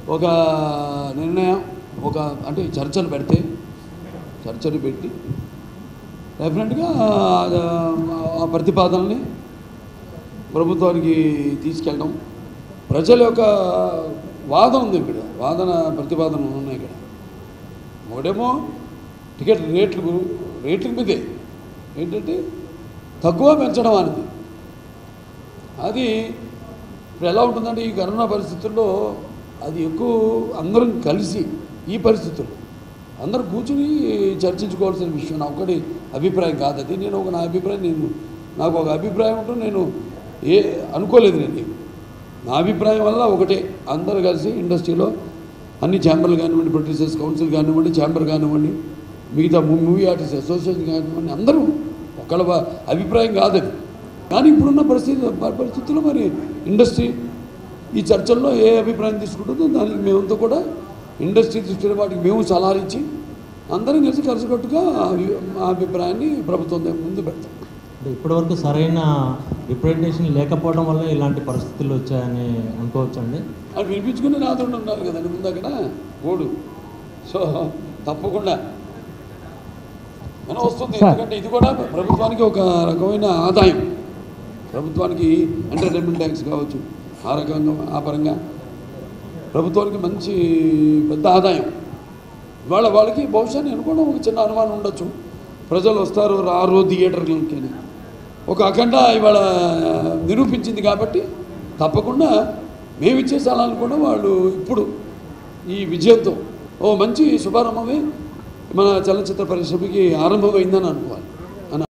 ఒక నిర్ణయం ఒక అంటే చర్చలు పెడితే చర్చలు పెట్టి డెఫినెట్గా ఆ ప్రతిపాదనని ప్రభుత్వానికి తీసుకెళ్ళడం ప్రజల యొక్క వాదన ఉంది ఇక్కడ వాదన ప్రతిపాదన ఉన్నాయి ఇక్కడ ఒకటేమో టికెట్ రేట్లు రేట్ల మీదే ఏంటంటే తక్కువ పెంచడం అనేది అది ఇప్పుడు ఎలా ఉంటుందంటే ఈ కరోనా పరిస్థితుల్లో అది ఎక్కువ అందరం కలిసి ఈ పరిస్థితుల్లో అందరూ కూర్చుని చర్చించుకోవాల్సిన విషయం నా ఒకటి అభిప్రాయం కాదు అది నేను ఒక నా అభిప్రాయం నేను నాకు ఒక అభిప్రాయం ఉంటుంది నేను ఏ అనుకోలేదు నేను నా అభిప్రాయం వల్ల ఒకటే అందరూ కలిసి ఇండస్ట్రీలో అన్ని ఛాంబర్లు కానివ్వండి ప్రొడ్యూసర్స్ కౌన్సిల్ కానివ్వండి ఛాంబర్ కానివ్వండి మిగతా మూవీ ఆర్టిస్ట్ అసోసియేషన్ కానివ్వండి అందరూ ఒకళ్ళ వా- అభిప్రాయం కాదు అది కానీ ఇప్పుడున్న పరిస్థితి పరిస్థితుల్లో మరి ఇండస్ట్రీ ఈ చర్చల్లో ఏ అభిప్రాయం తీసుకుంటుందో దానికి మేమంతా కూడా ఇండస్ట్రీ దృష్టిలో వాటికి మేము సలహాలు ఇచ్చి అందరం కలిసి కలిసికట్టుగా ఆ అభి- మా అభిప్రాయాన్ని ప్రభుత్వం ముందు పెడతాం అంటే ఇప్పటివరకు సరైన రిప్రజెంటేషన్ లేకపోవడం వల్ల ఇలాంటి పరిస్థితులు వచ్చాయని అనుకోవచ్చండి అది వినిపించుకునే నాదుడు ఉన్నారు కదండి ముందు అక్కడ ఓడు సో తప్పకుండా మనం వస్తుంది సార్. ఎందుకంటే ఇది కూడా ప్రభుత్వానికి ఒక రకమైన ఆదాయం ప్రభుత్వానికి ఎంటర్టైన్మెంట్ ట్యాక్స్ కావచ్చు ఆ రకంగా ఆ పరంగా ప్రభుత్వానికి మంచి పెద్ద ఆదాయం ఇవాళ వాళ్ళకి బహుశా నేను కూడా ఒక చిన్న అనుమానం ఉండొచ్చు ప్రజలు వస్తారు రారు థియేటర్లకి అని ఒక అఖండ ఇవాళ నిరూపించింది కాబట్టి తప్పకుండా మేము ఇచ్చే స్థలాలు కూడా వాళ్ళు ఇప్పుడు ఈ విజయంతో ఓ మంచి శుభారంభమే మన చలనచిత్ర పరిశ్రమకి ఆరంభమైందని అనుకోవాలి